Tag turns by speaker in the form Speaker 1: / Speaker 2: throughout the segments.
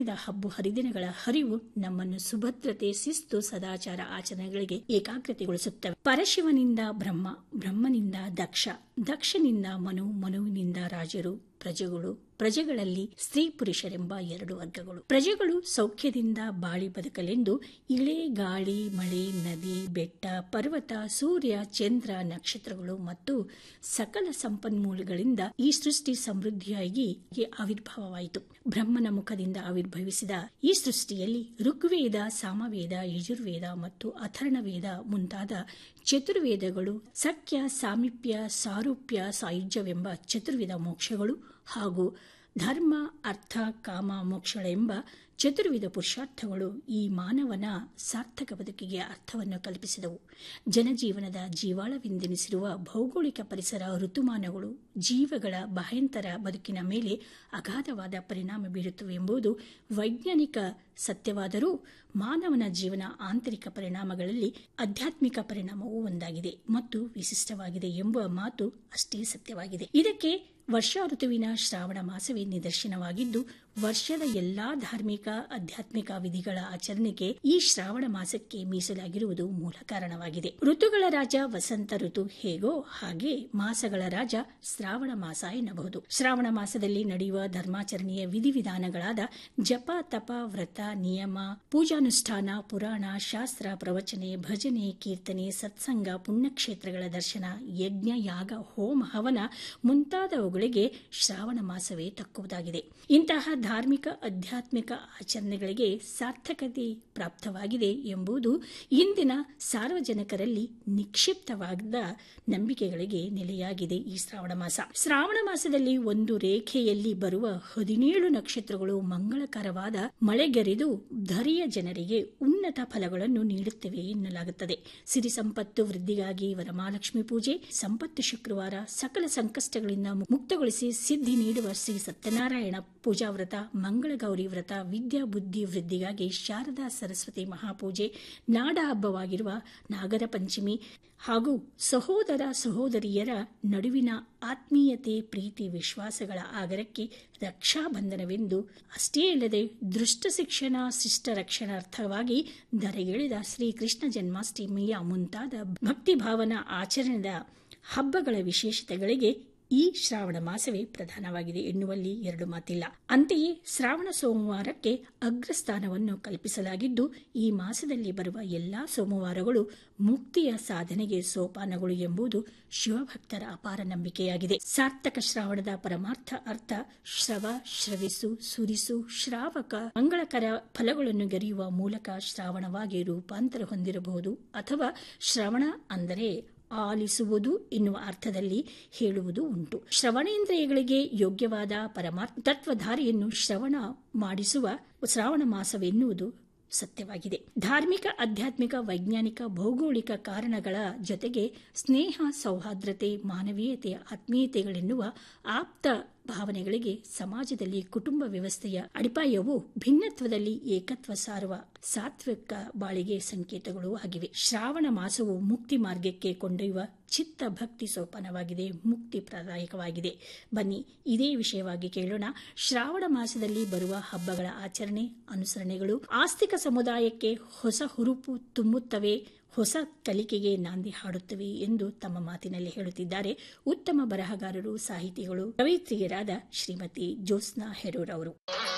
Speaker 1: ಹಬ್ಬ ಹರಿದಿನಗಳ ಹರಿವು ನಮ್ಮನ್ನು ಸುಭದ್ರತೆ ಶಿಸ್ತು ಸದಾಚಾರ ಆಚರಣೆಗಳಿಗೆ ಏಕಾಗ್ರತೆಗೊಳಿಸುತ್ತವೆ ಪರಶಿವನಿಂದ ಬ್ರಹ್ಮ ಬ್ರಹ್ಮನಿಂದ ದಕ್ಷ ದಕ್ಷನಿಂದ ಮನು ಮನುವಿನಿಂದ ರಾಜರು ಪ್ರಜೆಗಳು ಪ್ರಜೆಗಳಲ್ಲಿ ಸ್ತ್ರೀ ಪುರುಷರೆಂಬ ಎರಡು ವರ್ಗಗಳು ಪ್ರಜೆಗಳು ಸೌಖ್ಯದಿಂದ ಬಾಳಿ ಬದುಕಲೆಂದು ಇಳೆ ಗಾಳಿ ಮಳೆ ನದಿ ಬೆಟ್ಟ ಪರ್ವತ ಸೂರ್ಯ ಚಂದ್ರ ನಕ್ಷತ್ರಗಳು ಮತ್ತು ಸಕಲ ಸಂಪನ್ಮೂಲಗಳಿಂದ ಈ ಸೃಷ್ಟಿ ಸಮೃದ್ಧಿಯಾಗಿ ಆವಿರ್ಭಾವವಾಯಿತು ಬ್ರಹ್ಮನ ಮುಖದಿಂದ ಆವಿರ್ಭವಿಸಿದ ಈ ಸೃಷ್ಟಿಯಲ್ಲಿ ಋಗ್ವೇದ ಸಾಮವೇದ ಯಜುರ್ವೇದ ಮತ್ತು ಅಥರ್ಣವೇದ ಮುಂತಾದ ಚತುರ್ವೇದಗಳು ಸಖ್ಯ ಸಾಮೀಪ್ಯ ಸಾರೂಪ್ಯ ಸಾಯುಜ್ಯವೆಂಬ ಚತುರ್ವಿಧ ಮೋಕ್ಷಗಳು ಹಾಗೂ ಧರ್ಮ ಅರ್ಥ ಕಾಮ ಮೋಕ್ಷಗಳೆಂಬ ಚತುರ್ವಿಧ ಪುರುಷಾರ್ಥಗಳು ಈ ಮಾನವನ ಸಾರ್ಥಕ ಬದುಕಿಗೆ ಅರ್ಥವನ್ನು ಕಲ್ಪಿಸಿದವು ಜನಜೀವನದ ಜೀವಾಳವೆಂದೆನಿಸಿರುವ ಭೌಗೋಳಿಕ ಪರಿಸರ ಋತುಮಾನಗಳು ಜೀವಗಳ ಭಯಂತರ ಬದುಕಿನ ಮೇಲೆ ಅಗಾಧವಾದ ಪರಿಣಾಮ ಬೀರುತ್ತವೆ ಎಂಬುದು ವೈಜ್ಞಾನಿಕ ಸತ್ಯವಾದರೂ ಮಾನವನ ಜೀವನ ಆಂತರಿಕ ಪರಿಣಾಮಗಳಲ್ಲಿ ಆಧ್ಯಾತ್ಮಿಕ ಪರಿಣಾಮವೂ ಒಂದಾಗಿದೆ ಮತ್ತು ವಿಶಿಷ್ಟವಾಗಿದೆ ಎಂಬ ಮಾತು ಅಷ್ಟೇ ಸತ್ಯವಾಗಿದೆ ಇದಕ್ಕೆ ವರ್ಷಾ ಋತುವಿನ ಶ್ರಾವಣ ಮಾಸವೇ ನಿದರ್ಶನವಾಗಿದ್ದು ವರ್ಷದ ಎಲ್ಲಾ ಧಾರ್ಮಿಕ ಆಧ್ಯಾತ್ಮಿಕ ವಿಧಿಗಳ ಆಚರಣೆಗೆ ಈ ಶ್ರಾವಣ ಮಾಸಕ್ಕೆ ಮೀಸಲಾಗಿರುವುದು ಮೂಲ ಕಾರಣವಾಗಿದೆ ಋತುಗಳ ರಾಜ ವಸಂತ ಋತು ಹೇಗೋ ಹಾಗೆ ಮಾಸಗಳ ರಾಜ ಶ್ರಾವಣ ಮಾಸ ಎನ್ನಬಹುದು ಶ್ರಾವಣ ಮಾಸದಲ್ಲಿ ನಡೆಯುವ ಧರ್ಮಾಚರಣೆಯ ವಿಧಿವಿಧಾನಗಳಾದ ಜಪ ತಪ ವ್ರತ ನಿಯಮ ಪೂಜಾನುಷ್ಠಾನ ಪುರಾಣ ಶಾಸ್ತ್ರ ಪ್ರವಚನೆ ಭಜನೆ ಕೀರ್ತನೆ ಸತ್ಸಂಗ ಪುಣ್ಯಕ್ಷೇತ್ರಗಳ ದರ್ಶನ ಯಜ್ಞ ಯಾಗ ಹೋಮ ಹವನ ಮುಂತಾದವುಗಳಿಗೆ ಶ್ರಾವಣ ಮಾಸವೇ ತಕ್ಕುವುದಾಗಿದೆ ಇಂತಹ ಧಾರ್ಮಿಕ ಆಧ್ಯಾತ್ಮಿಕ ಆಚರಣೆಗಳಿಗೆ ಸಾರ್ಥಕತೆ ಪ್ರಾಪ್ತವಾಗಿದೆ ಎಂಬುದು ಇಂದಿನ ಸಾರ್ವಜನಿಕರಲ್ಲಿ ನಿಕ್ಷಿಪ್ತವಾದ ನಂಬಿಕೆಗಳಿಗೆ ನೆಲೆಯಾಗಿದೆ ಈ ಶ್ರಾವಣ ಮಾಸ ಶ್ರಾವಣ ಮಾಸದಲ್ಲಿ ಒಂದು ರೇಖೆಯಲ್ಲಿ ಬರುವ ಹದಿನೇಳು ನಕ್ಷತ್ರಗಳು ಮಂಗಳಕರವಾದ ಮಳೆಗೆರೆದು ಧರಿಯ ಜನರಿಗೆ ಉನ್ನತ ಫಲಗಳನ್ನು ನೀಡುತ್ತವೆ ಎನ್ನಲಾಗುತ್ತದೆ ಸಿರಿ ಸಂಪತ್ತು ವೃದ್ಧಿಗಾಗಿ ವರಮಹಾಲಕ್ಷ್ಮಿ ಪೂಜೆ ಸಂಪತ್ತು ಶುಕ್ರವಾರ ಸಕಲ ಸಂಕಷ್ಟಗಳಿಂದ ಮುಕ್ತಗೊಳಿಸಿ ಸಿದ್ಧಿ ನೀಡುವ ಶ್ರೀ ಸತ್ಯನಾರಾಯಣ ಪೂಜಾ ವ್ರತ ಮಂಗಳಗೌರಿ ವ್ರತ ವಿದ್ಯಾ ಬುದ್ಧಿ ವೃದ್ಧಿಗಾಗಿ ಶಾರದಾ ಸರಸ್ವತಿ ಮಹಾಪೂಜೆ ನಾಡ ಹಬ್ಬವಾಗಿರುವ ನಾಗರ ಪಂಚಮಿ ಹಾಗೂ ಸಹೋದರ ಸಹೋದರಿಯರ ನಡುವಿನ ಆತ್ಮೀಯತೆ ಪ್ರೀತಿ ವಿಶ್ವಾಸಗಳ ಆಗರಕ್ಕೆ ರಕ್ಷಾಬಂಧನವೆಂದು ಅಷ್ಟೇ ಅಲ್ಲದೆ ದೃಷ್ಟ ಶಿಕ್ಷಣ ಶಿಷ್ಟ ರಕ್ಷಣಾರ್ಥವಾಗಿ ಧರೆಗಿಳಿದ ಶ್ರೀಕೃಷ್ಣ ಜನ್ಮಾಷ್ಟಮಿಯ ಮುಂತಾದ ಭಕ್ತಿಭಾವನ ಆಚರಣೆದ ಹಬ್ಬಗಳ ವಿಶೇಷತೆಗಳಿಗೆ ಈ ಶ್ರಾವಣ ಮಾಸವೇ ಪ್ರಧಾನವಾಗಿದೆ ಎನ್ನುವಲ್ಲಿ ಎರಡು ಮಾತಿಲ್ಲ ಅಂತೆಯೇ ಶ್ರಾವಣ ಸೋಮವಾರಕ್ಕೆ ಅಗ್ರಸ್ಥಾನವನ್ನು ಕಲ್ಪಿಸಲಾಗಿದ್ದು ಈ ಮಾಸದಲ್ಲಿ ಬರುವ ಎಲ್ಲಾ ಸೋಮವಾರಗಳು ಮುಕ್ತಿಯ ಸಾಧನೆಗೆ ಸೋಪಾನಗಳು ಎಂಬುದು ಶಿವಭಕ್ತರ ಅಪಾರ ನಂಬಿಕೆಯಾಗಿದೆ ಸಾರ್ಥಕ ಶ್ರಾವಣದ ಪರಮಾರ್ಥ ಅರ್ಥ ಶ್ರವ ಶ್ರವಿಸು ಸುರಿಸು ಶ್ರಾವಕ ಮಂಗಳಕರ ಫಲಗಳನ್ನು ಗೆರೆಯುವ ಮೂಲಕ ಶ್ರಾವಣವಾಗಿ ರೂಪಾಂತರ ಹೊಂದಿರಬಹುದು ಅಥವಾ ಶ್ರವಣ ಅಂದರೆ ಆಲಿಸುವುದು ಎನ್ನುವ ಅರ್ಥದಲ್ಲಿ ಹೇಳುವುದು ಉಂಟು ಶ್ರವಣೇಂದ್ರಿಯಗಳಿಗೆ ಯೋಗ್ಯವಾದ ಪರಮಾರ್ಥ ತತ್ವಧಾರಿಯನ್ನು ಶ್ರವಣ ಮಾಡಿಸುವ ಶ್ರಾವಣ ಮಾಸವೆನ್ನುವುದು ಸತ್ಯವಾಗಿದೆ ಧಾರ್ಮಿಕ ಆಧ್ಯಾತ್ಮಿಕ ವೈಜ್ಞಾನಿಕ ಭೌಗೋಳಿಕ ಕಾರಣಗಳ ಜೊತೆಗೆ ಸ್ನೇಹ ಸೌಹಾರ್ದತೆ ಮಾನವೀಯತೆ ಆತ್ಮೀಯತೆಗಳೆನ್ನುವ ಆಪ್ತ ಭಾವನೆಗಳಿಗೆ ಸಮಾಜದಲ್ಲಿ ಕುಟುಂಬ ವ್ಯವಸ್ಥೆಯ ಅಡಿಪಾಯವು ಭಿನ್ನತ್ವದಲ್ಲಿ ಏಕತ್ವ ಸಾರುವ ಸಾತ್ವಿಕ ಬಾಳಿಗೆ ಸಂಕೇತಗಳು ಆಗಿವೆ ಶ್ರಾವಣ ಮಾಸವು ಮುಕ್ತಿ ಮಾರ್ಗಕ್ಕೆ ಕೊಂಡೊಯ್ಯುವ ಚಿತ್ತ ಭಕ್ತಿ ಸೋಪಾನವಾಗಿದೆ ಮುಕ್ತಿ ಪ್ರದಾಯಕವಾಗಿದೆ ಬನ್ನಿ ಇದೇ ವಿಷಯವಾಗಿ ಕೇಳೋಣ ಶ್ರಾವಣ ಮಾಸದಲ್ಲಿ ಬರುವ ಹಬ್ಬಗಳ ಆಚರಣೆ ಅನುಸರಣೆಗಳು ಆಸ್ತಿಕ ಸಮುದಾಯಕ್ಕೆ ಹೊಸ ಹುರುಪು ತುಂಬುತ್ತವೆ ಹೊಸ ಕಲಿಕೆಗೆ ನಾಂದಿ ಹಾಡುತ್ತವೆ ಎಂದು ತಮ್ಮ ಮಾತಿನಲ್ಲಿ ಹೇಳುತ್ತಿದ್ದಾರೆ ಉತ್ತಮ ಬರಹಗಾರರು ಸಾಹಿತಿಗಳು ಕವಯಿತ್ರಿಯರಾದ ಶ್ರೀಮತಿ ಜ್ಯೋತ್ಸ್ನಾ ಹೆರೂರ್ ಅವರು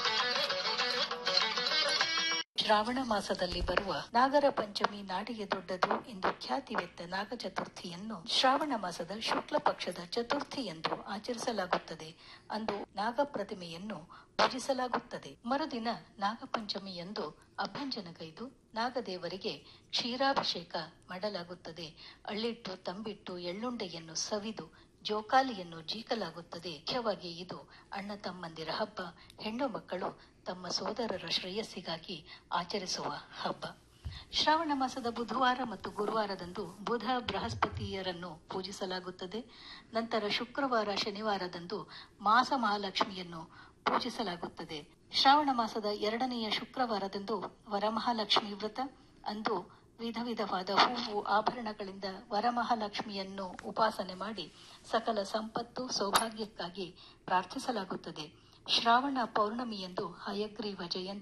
Speaker 2: ಶ್ರಾವಣ ಮಾಸದಲ್ಲಿ ಬರುವ ನಾಗರ ಪಂಚಮಿ ನಾಡಿಗೆ ದೊಡ್ಡದು ಎಂದು ಖ್ಯಾತಿವೆತ್ತ ನಾಗ ಚತುರ್ಥಿಯನ್ನು ಶ್ರಾವಣ ಮಾಸದ ಶುಕ್ಲ ಪಕ್ಷದ ಚತುರ್ಥಿ ಎಂದು ಆಚರಿಸಲಾಗುತ್ತದೆ ಅಂದು ನಾಗ ಪ್ರತಿಮೆಯನ್ನು ಪೂಜಿಸಲಾಗುತ್ತದೆ ಮರುದಿನ ನಾಗಪಂಚಮಿಯಂದು ಅಭ್ಯಂಜನಗೈದು ನಾಗದೇವರಿಗೆ ಕ್ಷೀರಾಭಿಷೇಕ ಮಾಡಲಾಗುತ್ತದೆ ಅಳ್ಳಿಟ್ಟು ತಂಬಿಟ್ಟು ಎಳ್ಳುಂಡೆಯನ್ನು ಸವಿದು ಜೋಕಾಲಿಯನ್ನು ಜೀಕಲಾಗುತ್ತದೆ ಮುಖ್ಯವಾಗಿ ಇದು ಅಣ್ಣ ತಮ್ಮಂದಿರ ಹಬ್ಬ ಹೆಣ್ಣು ಮಕ್ಕಳು ತಮ್ಮ ಸೋದರರ ಶ್ರೇಯಸ್ಸಿಗಾಗಿ ಆಚರಿಸುವ ಹಬ್ಬ ಶ್ರಾವಣ ಮಾಸದ ಬುಧವಾರ ಮತ್ತು ಗುರುವಾರದಂದು ಬುಧ ಬೃಹಸ್ಪತಿಯರನ್ನು ಪೂಜಿಸಲಾಗುತ್ತದೆ ನಂತರ ಶುಕ್ರವಾರ ಶನಿವಾರದಂದು ಮಾಸ ಮಹಾಲಕ್ಷ್ಮಿಯನ್ನು ಪೂಜಿಸಲಾಗುತ್ತದೆ ಶ್ರಾವಣ ಮಾಸದ ಎರಡನೆಯ ಶುಕ್ರವಾರದಂದು ವರಮಹಾಲಕ್ಷ್ಮಿ ವ್ರತ ಅಂದು ವಿಧ ವಿಧವಾದ ಹೂವು ಆಭರಣಗಳಿಂದ ವರಮಹಾಲಕ್ಷ್ಮಿಯನ್ನು ಉಪಾಸನೆ ಮಾಡಿ ಸಕಲ ಸಂಪತ್ತು ಸೌಭಾಗ್ಯಕ್ಕಾಗಿ ಪ್ರಾರ್ಥಿಸಲಾಗುತ್ತದೆ ಶ್ರಾವಣ ಪೌರ್ಣಮಿಯಂದು ಹಯಗ್ರೀವ ಜಯಂತಿ